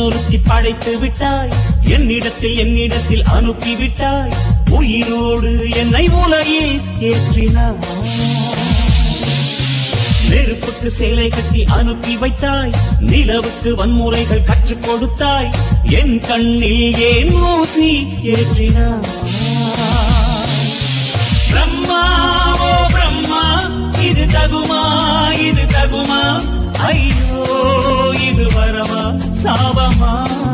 பெண்ணொருத்தி படைத்து விட்டாய் என்னிடத்தில் என்னிடத்தில் அனுப்பி விட்டாய் உயிரோடு என்னை உலகில் ஏற்றினாய் நெருப்புக்கு சேலை கட்டி அனுப்பி வைத்தாய் நிலவுக்கு வன்முறைகள் கற்றுக் கொடுத்தாய் என் கண்ணில் ஏன் ஊசி ஏற்றினாய் பிரம்மா ஓ பிரம்மா இது தகுமா இது தகுமா ஐயோ இது வரமா சாபமா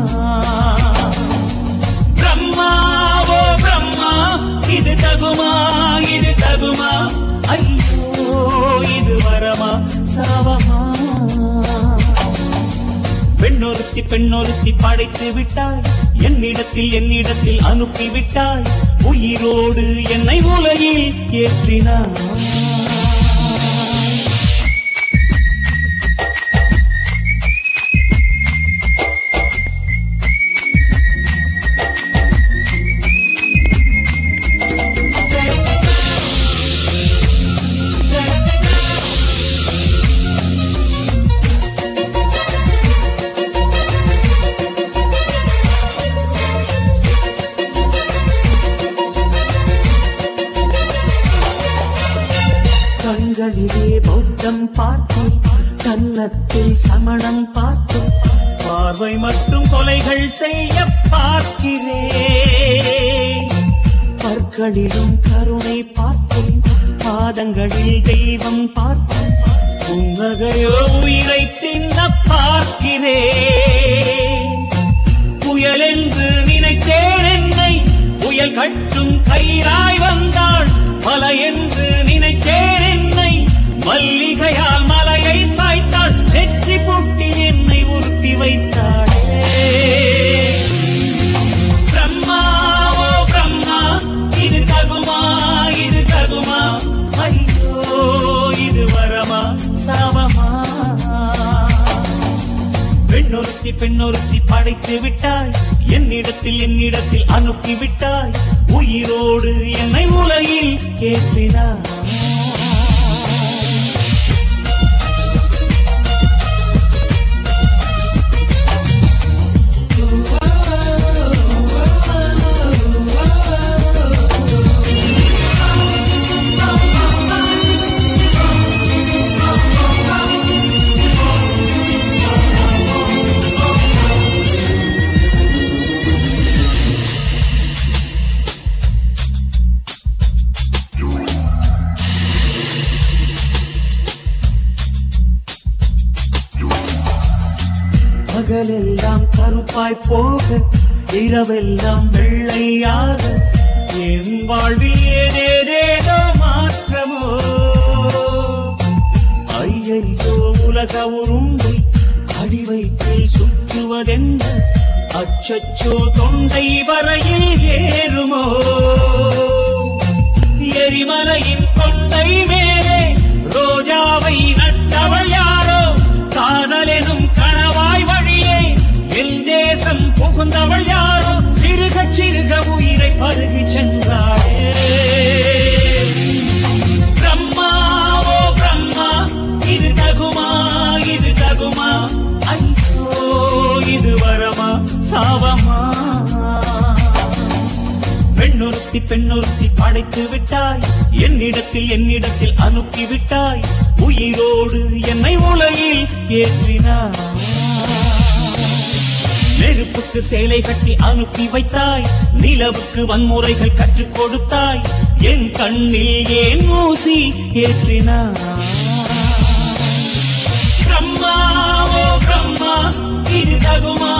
பிரம்மா ஓ பிரம்மா இது தகுமா இது தகுமா ஐயோ இது வரமா சாபமா பெண்ணொருத்தி பெண்ணொருத்தி படைத்து விட்டாய் என்னிடத்தில் என்னிடத்தில் அனுப்பி விட்டாய் உயிரோடு என்னை உலகில் ஏற்றினாய் கண்களிலே பௌத்தம் பார்த்தேன் கன்னத்தில் சமணம் பார்த்தேன் பார்வை மற்றும் கொலைகள் செய்ய பார்க்கிறேன் பற்களிலும் கருணை பார்த்தேன் பாதங்களில் தெய்வம் பார்த்தேன் புன்னகையோ உயிரை தின்ன பார்க்கிறேன் புயல் என்று நினைத்தேன் என்னை புயல் கட்டும் கயிறாய் வந்தாள் மல என்று நினைத்தேன் என்னை மல்லிகையால் மலையை சாய்த்தாள் செற்றி புட்டி என்னை உறுத்தி வைத்தாளே பிரம்மா ஓ பிரம்மா இது தகுமா இது தகுமா ஐயோ இது வரமா சாபமா பெண்ணொருத்தி பெண்ணொருத்தி படைத்து விட்டாய் என்னிடத்தில் என்னிடத்தில் அனுப்பி விட்டாய் உயிரோடு என்னை உலகில் ஏற்றினாய் பகலெல்லாம் கருப்பாய் போக இரவெல்லாம் வெள்ளையாக என் வாழ்வில் ஏதேதேதோ மாற்றமோ ஐயையோ உலக உருண்டை அடிவைப்பில் சுற்றுவதென்ன அச்சச்சோ தொண்டை வரையில் ஏறுமோ எரிமலையின் கொண்டை மேலே ரோஜாவை நட்டவள் யாரோ காதலெனும் கணவாய் வழியே என் தேசம் புகுந்தவள் யாரோ சிறுக சிறுக உயிரை பருகி சென்றாளே பிரம்மா ஓ பிரம்மா இது தகுமா இது தகுமா ஐயோ இது வரமா சாபமா பெண்ணொருத்தி பெண்ணொருத்தி படைத்து விட்டாய் என்னிடத்தில் என்னிடத்தில் அனுப்பி விட்டாய் உயிரோடு என்னை உலகில் ஏற்றினாய் நெருப்புக்கு சேலை கட்டி அனுப்பி வைத்தாய் நிலவுக்கு வன்முறைகள் கற்றுக் கொடுத்தாய் என் கண்ணில் ஏன் ஊசி ஏற்றினாய் பிரம்மா ஓ பிரம்மா இது தகுமா